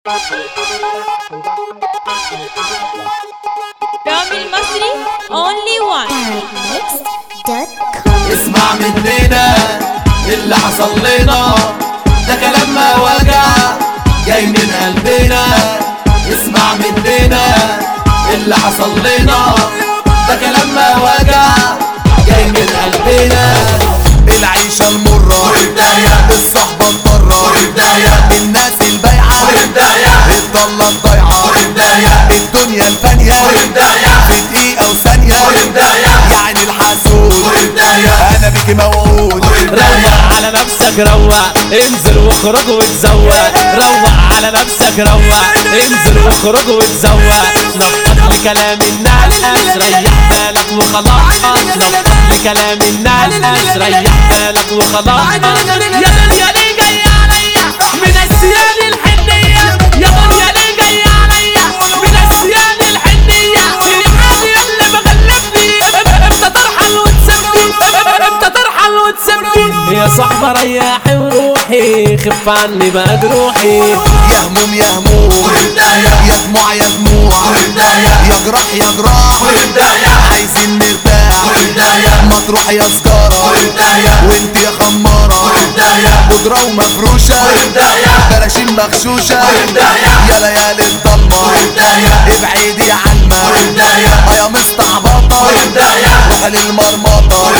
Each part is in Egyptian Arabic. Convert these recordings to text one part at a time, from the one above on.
رامي المصري only one اسمع مننا اللي حصل لنا ده كلام ما وجع جاي من قلبنا اسمع مننا اللي حصل لنا ده كلام ما وجع جاي من قلبنا العيشة المرة والبداية الصحبة الضارة والبداية الناس البايعة والبداية الضالة الضايعة والبداية الدنيا الفانية والبداية في دقيقة وثانية والبداية يعني الحسود والبداية أنا بيك موعود روق على نفسك روق انزل واخرج وتزوق روق على نفسك روق انزل واخرج وتزوق نفض لكلام الناس ريح بالك وخلاص نفض لكلام الناس ريح بالك وخلاص يا دنيا ليه جاي عليا من السيان الحنية يا دنيا ليه جاي عليا من السيان الحنية الحالي اللي مغلبني امتى ترحل وتسيبني امتى ترحل وتسيبني يا صاحبة ريحي وروحي خف عني بقى جروحي يا هموم يا هموم يا دموع يا دموع يا جراح يا جراح عايزين نرتاح ما تروح يا سجارة وانت يا خمارة بودرة ومفروشة براشين مغشوشة يا ليالي الضلمة ابعدي يا علمة اه يا مستعبطة وحل المرمطة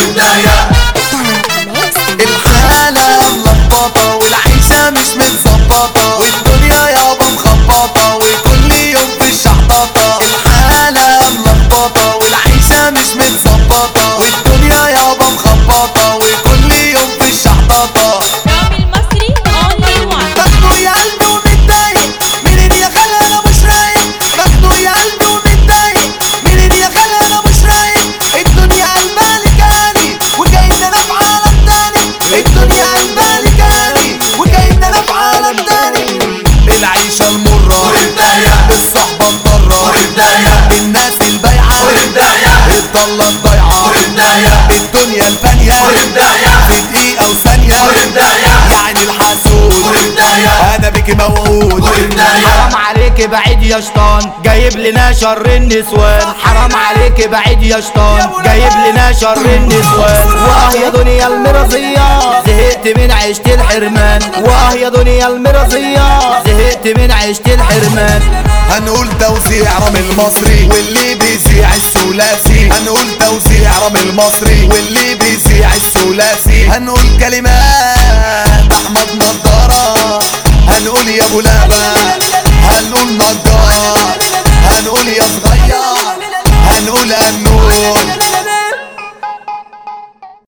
الحالة ملخبطة والعيشة مش متظبطة والدنيا يابا مخبطة وكل يوم في الشحططة الحالة ملخبطة والعيشة مش متظبطة والدنيا يابا مخبطة وكل يوم في الشحططة رامي المصري only one مخنوق يا قلبي ومتضايق منين يا خالي انا مش رايق مخنوق يا قلبي ومتضايق منين يا خالي انا مش رايق الدنيا قلباني كاني وجايين انا في عالم تاني الدنيا قلباني كاني وجايين انا في عالم تاني العيشة المرة الصحبة الضارة الناس البايعة الضالة الضايعة الدنيا الفانية في دقيقة وثانية يعني الحسود انا بيك موعود حرام عليك بعيد يا شيطان جايب لنا شر النسوان حرام عليك بعيد يا شيطان جايب لنا شر النسوان واه يا دنيا المرضية زهقت من عيشة الحرمان واه يا دنيا المرضية زهقت من عيشة الحرمان هنقول توزيع رامي المصري واللي بيذيع الثلاثي هنقول توزيع رامي المصري واللي بيذيع الثلاثي هنقول كلمات احمد نضارة هنقول يا ابو لهبة هنقول نجار هنقول يا صغير هنقول انور